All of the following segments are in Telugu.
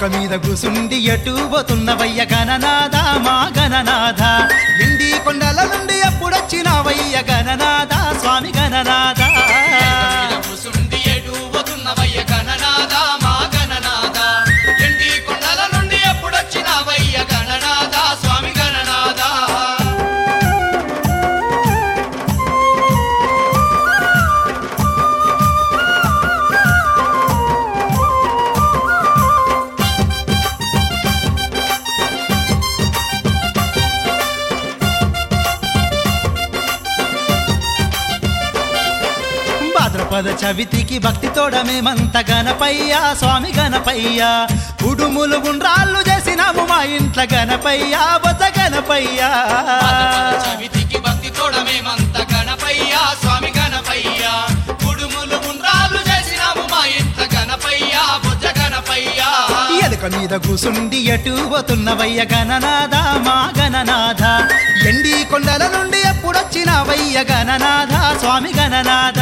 ఎలుక మీద కూసుండి ఎటు పోతున్నవయ్య గణనాథ మా గణనాథ ఎండి కొండల నుండి ఎప్పుడొచ్చినవయ్య గణనాథ స్వామి గణనాథ మీద కూసుండి ఎటు పోతున్నవయ్య గణనాథ మా గణనాథ ఎండి కొండల నుండి ఎప్పుడొచ్చినవయ్య గణనాథ స్వామి గణనాథ భాద్రపద చవితికి భక్తి తోడమేమంత గణపయ్య స్వామి గణపయ్య కుడుములు గుండ్రాళ్ళు చేసినాము మా ఇంట్ల గణపయ్య బొజ్జ గణపయ్య చవితికి భక్తి తోడమేమంత గణపయ్య స్వామి గణపయ్య కుడుములు గుండ్రాలు చేసినాము మా ఇంత గణపయ్య బుజ్జ గణపయ్య ఎలుక మీద కూసుండి ఎటు పోతున్నవయ్య గణనాథ మా గణనాథ ఎండి కొండల నుండి ఎప్పుడొచ్చినవయ్య గణనాథ స్వామి గణనాథ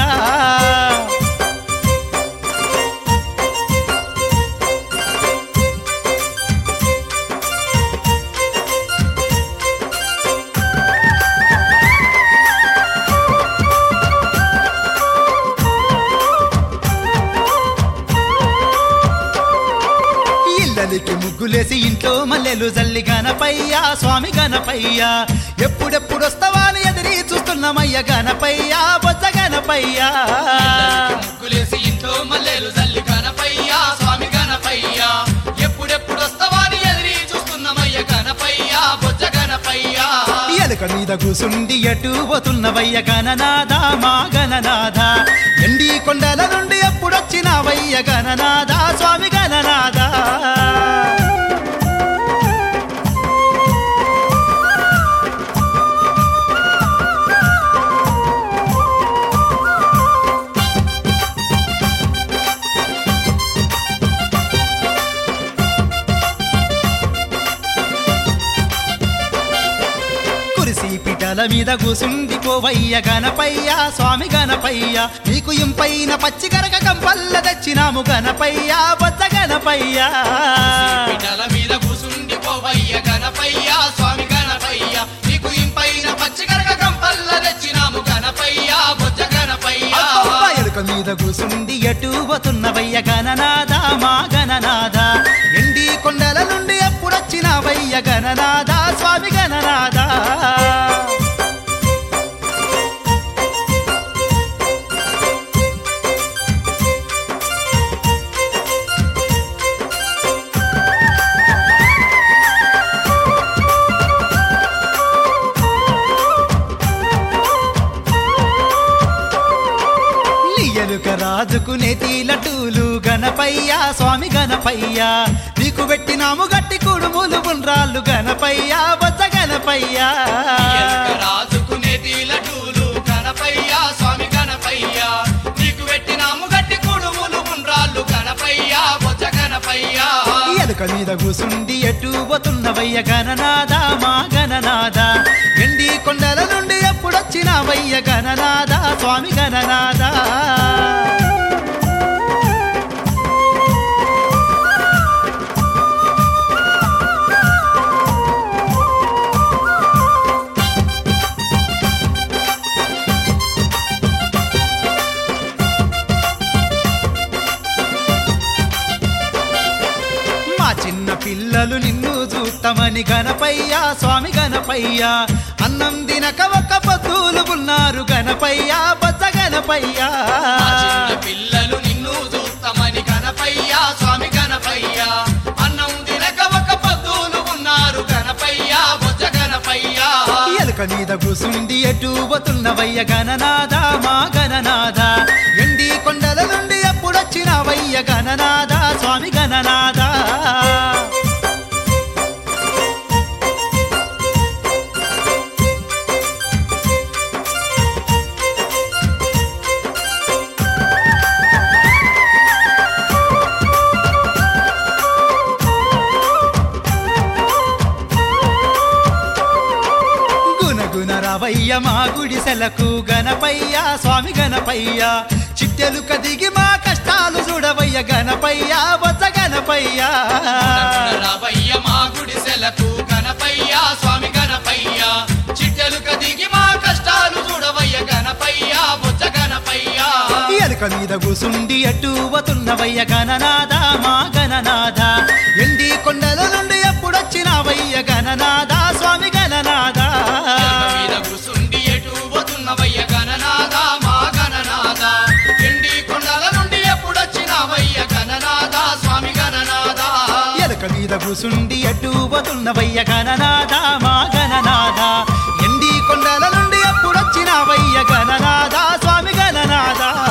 ఇల్లలికి ముగ్గులేసి ఇంట్లో మల్లెలు జల్లి గణపయ్య స్వామి గణపయ్య ఎప్పుడెప్పుడొస్తావా అని ఎదిరి చూస్తున్నామయ్య గణపయ్య బొజ్జ గణపయ్య ముగ్గులేసి ఇంట్లో మల్లెలు జల్లి గణపయ్య స్వామి గణపయ్య ఎప్పుడెప్పుడు వస్తావా అని ఎదిరి చూస్తున్నామయ్య గణపయ్య బొజ్జ గణపయ్య ఎలుక మీద కూసుండి ఎటు పోతున్నవయ్య గణనాథ మా గణనాథ ఎండి కొండల నుండి ఎప్పుడొచ్చినవయ్య గణనాథ స్వామి గణనాథ కురిసి పిటల మీద కూసుండి పోవయ్య గణపయ్య స్వామి గణపయ్య నీకు ఇంపైన పచ్చి కరక కంపల్ల తెచ్చినాము గణపయ్య బొజ్జ గణపయ్య పిటల మీద కూసుండి పోవయ్య గణపయ్య స్వామి గణపయ్య నీకు ఇంపైన పచ్చికరక కంపల్ల తెచ్చినాము గణపయ్య బొజ్జ గణపయ్య అబ్బబ్బ, ఎలుక మీద కూసుండి ఎటు పోతున్నవయ్య గణనాథ మా గణనాథ ఎండి కొండల నుండి ఎప్పుడొచ్చినవయ్య గణనాథ స్వామి గణనాథ నీ ఎలుక రాజుకు నెతి లడ్డూలు గణపయ్య స్వామి గణపయ్య నీకు పెట్టినాము గట్టి కుడుములు గుండ్రాళ్ళు గణపయ్య బొజ్జ గణపయ్య ఎలుక రాజుకునేది లడ్డూలు గణపయ్య స్వామి గణపయ్య నీకు పెట్టినాము గట్టి కుడుములు ఉండ్రాళ్ళు గణపయ్య బొజ్జ గణపయ్య ఎలుక మీద కూసుండి ఎటు పోతున్నవయ్య గణనాథ మా గణనాథ ఎండి కొండల నుండి ఎప్పుడొచ్చినవయ్య గణనాథ స్వామి గణనాథ మా చిన్న పిల్లలు నిన్ను చూస్తామని గణపయ్య స్వామి గణపయ్య అన్నం తినక ఒక్క పొద్దులు ఉన్నారు గణపయ్య బొజ్జ గణపయ్య మా చిన్న పిల్లలు నిన్ను చూస్తామని గణపయ్య స్వామి గణపయ్య అన్నం తినక ఒక పొద్దులు ఉన్నారు గణపయ్య బొజ్జ గణపయ్య ఎలుక మీద కూసుండి ఎటు పోతున్నవయ్య గణనాథ మా గణనాథ ఎండి కొండల నుండి ఎప్పుడొచ్చినవయ్య గణనాథ స్వామి గణనాథ గుణగుణ రావయ్య మా గుడిసెలకు గణపయ్య స్వామి గణపయ్య చిట్టెలు కదిగి మా కష్ట కష్టాలు చూడవయ్య గణపయ్య బొజ్జ గణపయ్య రావయ్య మా గుడిసెలకు గణపయ్య స్వామి గణపయ్య చిట్టెలుక దిగి మా కష్టాలు చూడవయ్య గణపయ్య బొజ్జ గణపయ్య ఎలుక మీద కూసుండి అట్టువతున్నవయ్య గణనాథ మా గణనాథ ఎండి కొండల నుండి ఎప్పుడొచ్చినావయ్య గణనాథ స్వామి గణనాథ ఎలుక మీద కూసుండి ఎటు పోతున్నవయ్య గణనాథ మా గణనాథ ఎండి కొండల నుండి ఎప్పుడొచ్చినావయ్య గణనాథ స్వామి గణనాథ ఎలుక మీద కూసుండి అట్టువతున్నవయ్య గణనాథ మా గణనాథ ఎండి కొండల నుండి ఎప్పుడొచ్చినావయ్య గణనాథ స్వామి గణనాథ